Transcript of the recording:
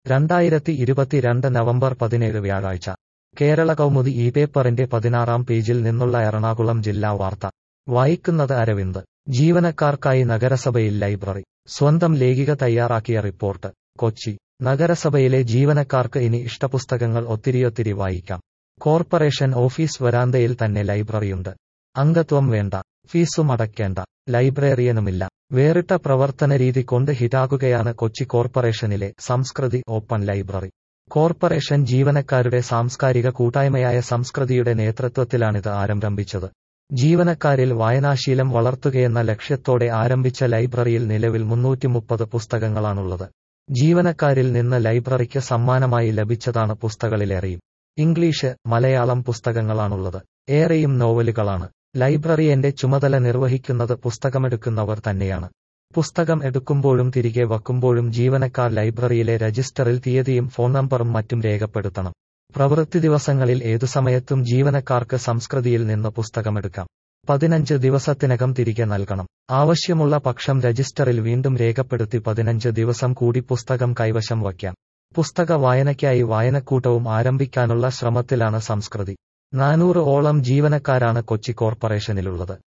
രണ്ടായിരത്തി ഇരുപത്തിരണ്ട് നവംബർ പതിനേഴ് വ്യാഴാഴ്ച കേരള കൗമുദി ഈ പേപ്പറിന്റെ പതിനാറാം പേജിൽ നിന്നുള്ള എറണാകുളം ജില്ലാ വാർത്ത വായിക്കുന്നത് അരവിന്ദ് ജീവനക്കാർക്കായി നഗരസഭയിൽ ലൈബ്രറി സ്വന്തം ലേഖിക തയ്യാറാക്കിയ റിപ്പോർട്ട് കൊച്ചി നഗരസഭയിലെ ജീവനക്കാർക്ക് ഇനി ഇഷ്ടപുസ്തകങ്ങൾ ഒത്തിരിയൊത്തിരി വായിക്കാം കോർപ്പറേഷൻ ഓഫീസ് വരാന്തയിൽ തന്നെ ലൈബ്രറിയുണ്ട് അംഗത്വം വേണ്ട ഫീസും അടയ്ക്കേണ്ട ലൈബ്രറിയനുമില്ല വേറിട്ട പ്രവർത്തന രീതി കൊണ്ട് ഹിറ്റാകുകയാണ് കൊച്ചി കോർപ്പറേഷനിലെ സംസ്കൃതി ഓപ്പൺ ലൈബ്രറി കോർപ്പറേഷൻ ജീവനക്കാരുടെ സാംസ്കാരിക കൂട്ടായ്മയായ സംസ്കൃതിയുടെ നേതൃത്വത്തിലാണിത് ആരംഭിച്ചത് ജീവനക്കാരിൽ വായനാശീലം വളർത്തുകയെന്ന ലക്ഷ്യത്തോടെ ആരംഭിച്ച ലൈബ്രറിയിൽ നിലവിൽ മുന്നൂറ്റിമുപ്പത് പുസ്തകങ്ങളാണുള്ളത് ജീവനക്കാരിൽ നിന്ന് ലൈബ്രറിക്ക് സമ്മാനമായി ലഭിച്ചതാണ് പുസ്തകളിലേറെയും ഇംഗ്ലീഷ് മലയാളം പുസ്തകങ്ങളാണുള്ളത് ഏറെയും നോവലുകളാണ് ലൈബ്രറിയന്റെ ചുമതല നിർവഹിക്കുന്നത് പുസ്തകമെടുക്കുന്നവർ തന്നെയാണ് പുസ്തകം എടുക്കുമ്പോഴും തിരികെ വയ്ക്കുമ്പോഴും ജീവനക്കാർ ലൈബ്രറിയിലെ രജിസ്റ്ററിൽ തീയതിയും ഫോൺ നമ്പറും മറ്റും രേഖപ്പെടുത്തണം പ്രവൃത്തി ദിവസങ്ങളിൽ ഏതു സമയത്തും ജീവനക്കാർക്ക് സംസ്കൃതിയിൽ നിന്ന് പുസ്തകമെടുക്കാം പതിനഞ്ച് ദിവസത്തിനകം തിരികെ നൽകണം ആവശ്യമുള്ള പക്ഷം രജിസ്റ്ററിൽ വീണ്ടും രേഖപ്പെടുത്തി പതിനഞ്ച് ദിവസം കൂടി പുസ്തകം കൈവശം വയ്ക്കാം പുസ്തക വായനയ്ക്കായി വായനക്കൂട്ടവും ആരംഭിക്കാനുള്ള ശ്രമത്തിലാണ് സംസ്കൃതി നാനൂറ് ഓളം ജീവനക്കാരാണ് കൊച്ചി കോർപ്പറേഷനിലുള്ളത്